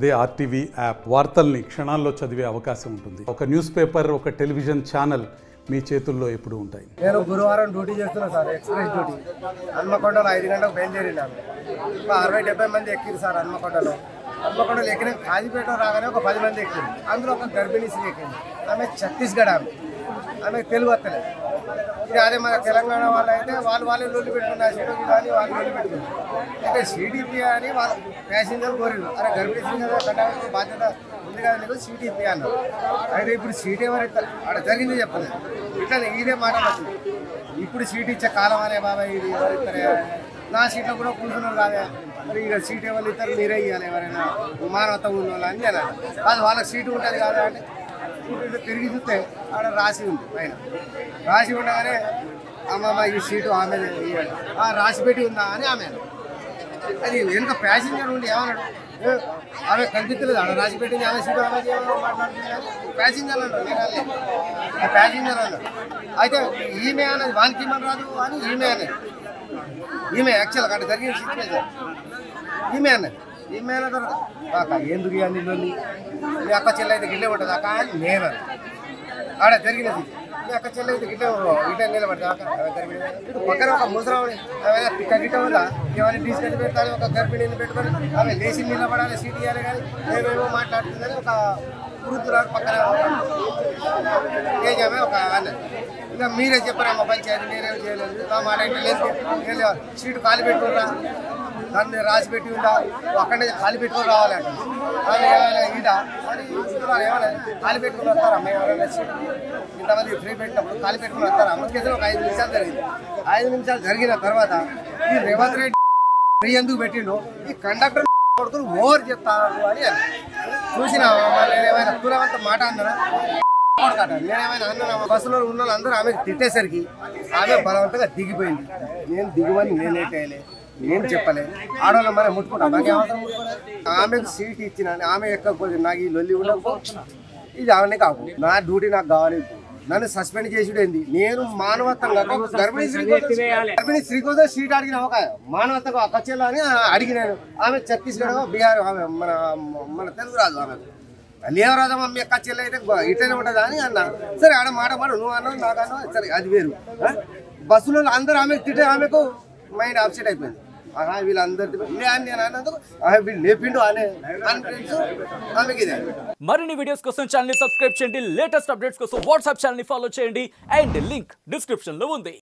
అదే RTV app వార్తల్ని క్షణాల్లో చదివే అవకాశం ఉంటుంది ఒక న్యూస్ పేపర్ ఒక టెలివిజన్ ఛానల్ మీ చేతుల్లో ఎప్పుడూ ఉంటాయి నేను గురువారం డ్యూటీ చేస్తున్నా సార్ ఎక్స్ప్రెస్ డ్యూటీ హన్మకొండలో ఐదు గంటలకు బయలుదేరినాను ఒక అరవై డెబ్బై మంది ఎక్కిరు సార్ హన్మకొండలో హన్మకొండలో ఎక్కిన కాజీపేట రాగానే ఒక పది మంది ఎక్కింది అందులో ఒక గర్భిణీ స్త్రీ ఎక్కింది ఆమె ఛత్తీస్గఢ్ ఆమె ఆమె తెలుగు వస్తలేదు ఇక అదే మన తెలంగాణ వాళ్ళు అయితే వాళ్ళు వాళ్ళే లొల్లి పెట్టుకున్నారు సీటు కానీ వాళ్ళు లొల్లి పెట్టుకున్నారు అయితే సిడిపి అని వాళ్ళ ప్యాసింజర్ కోరిండు అరే గర్భిణీ స్త్రీ కదా కండక్టర్ బాధ్యత ఉంది కదా నీకు సీట్ ఇప్పి అన్నారు అయితే ఇప్పుడు సీట్ ఎవరైతే అక్కడ జరిగింది చెప్పలేదు ఇట్లా ఇదే మాట వచ్చింది ఇప్పుడు సీట్ ఇచ్చే కాలం అనే బాబాయ్ ఇది ఎవరిస్తారే నా సీట్లో కూడా కూర్చున్నారు కాదే మరి ఇక సీట్ ఎవరు ఇస్తారు మీరే ఇవ్వాలి ఎవరైనా మానవత ఉన్న వాళ్ళు అని నేను అన్నా. అది వాళ్ళకి సీటు ఉంటుంది కదా అంటే ఇప్పుడు ఇట్లా తిరిగి చూస్తే ఆడ రాసి ఉంది పైన రాసి ఉండగానే అమ్మమ్మ ఈ సీటు ఆమె ఇవ్వండి ఆ రాసి పెట్టి ఉందా అని ఆమె అన్నది. అది వెనుక ప్యాసింజర్ ఉండి ఏమన్నాడు ఏ, ఆమె కనిపించలేదు ఆడ రాసి పెట్టింది ఆమె సీటు ఆమె ఏమో మాట్లాడుతుంది ప్యాసింజర్ అన్నాడు నేను అనలేదు. ఆ ప్యాసింజర్ అన్నాడు అయితే ఈమె అన్నది వానికి ఇమ్మని రాదు అని ఈమె అన్నది ఈమె యాక్చువల్గా అక్కడ జరిగిన సిచ్యువేషన్ ఈమె అన్నది ఈమె అన్న తర్వాత అక్క ఎందుకు ఇవన్నీ లొల్లి మీ అక్క చెల్లి అయితే గిట్లే ఉంటుంది అక్క అని నేను అన్నా. ఆడ జరిగినది మీ అక్క చెల్లి అయితే గిట్లే గిట్లే నిలబడి అక్క ఆమె జరిగినది. ఇటు పక్కన ఒక ముసరావుని ఆమె పిక్క గిట్ట వల్ల ఎవరిని తీసుకెళ్ళి పెట్టాలి ఒక గర్భిణిని పెట్టుకొని ఆమె లేచి నిలబడాలి సీట్ ఇవ్వాలి కానీ మేమేమో మాట్లాడుతుందని ఒక వృద్ధురాలు పక్కన ఏజ్ ఆమె ఒక అన్నది ఇంకా మీరే చెప్పారమ్మ పంచాయతీ నేనేం చేయలేదు నా మాట ఇంటి లేదు ఏం లేదు. సీటు ఖాళీ పెట్టుకోరా దాన్ని రాసి పెట్టి ఉందా అక్కడి నుంచి ఖాళీ పెట్టుకొని రావాలంట అది ఏమైనా ఈడ అని చూస్తున్నారు ఏమైనా ఖాళీ పెట్టుకుని వస్తారా మేము ఎవరైనా సీటు ఇంతమంది ఫ్రీ పెట్టినప్పుడు ఖాళీ పెట్టుకుని వస్తారా అందుకే ఒక ఐదు నిమిషాలు జరిగింది ఐదు నిమిషాలు జరిగిన తర్వాత ఈ రేవంత్ రెడ్డి ఫ్రీ ఎందుకు పెట్టిండు ఈ కండక్టర్ కొడుకులు ఓవర్ చెప్తారు అని అన్నారు. చూసినా నేను ఏమైనా దూరమంత మాట అన్నారా కొడతాట. నేనేమైనా అన్నానా బస్సులో ఉన్న వాళ్ళందరూ ఆమె తిట్టేసరికి ఆమె బలవంతంగా దిగిపోయింది నేను దిగువని నేనే చేయలే నేను చెప్పలే ఆడవాళ్ళ మరి ముట్టుకుంటా నాకు ఏమాత్రం ముట్టుకోలేదు. ఆమెకు సీట్ ఇచ్చిన ఆమె ఎక్కకపోతే నాకు ఈ లొల్లి ఉండకపో ఇది ఆమెనే కాకు నా డ్యూటీ నాకు కావాలి నన్ను సస్పెండ్ చేసుడు ఏంది నేను మానవత్వంగా గర్భిణీ స్త్రీ కోసం- గర్భిణీ స్త్రీ కోసం సీట్ అడిగిన ఒక మానవత్వం అక్కచెల్లా అని అడిగినాను ఆమె ఛత్తీస్గఢ్ బీహార్ ఆమె మన మన తెలుగు రాదు ఆమె లేవరాదా మమ్మీ అక్క చెల్లి అయితే గో- ఇట్లనే ఉంటుందా అని అన్నా సరే ఆడ మాట మాట నువ్వు అన్నావు నాకు అన్నావు సరే అది వేరు ఆ? బస్సులో అందరూ ఆమె తిట్టే ఆమెకు మైండ్ అప్సెట్ అయిపోయింది ఆహా వీళ్ళందరి లే అని నేను అన్నందుకు ఆహా వీళ్ళు లేపిండు అనే కాన్ఫిడెన్స్ ఆమెకి ఇదే మరిన్ని వీడియోస్ కోసం ఛానల్ ని సబ్స్క్రైబ్ చేయండి లేటెస్ట్ అప్డేట్స్ కోసం వాట్సాప్ ఛానల్ ని ఫాలో చేయండి అండ్ లింక్ డిస్క్రిప్షన్ లో ఉంది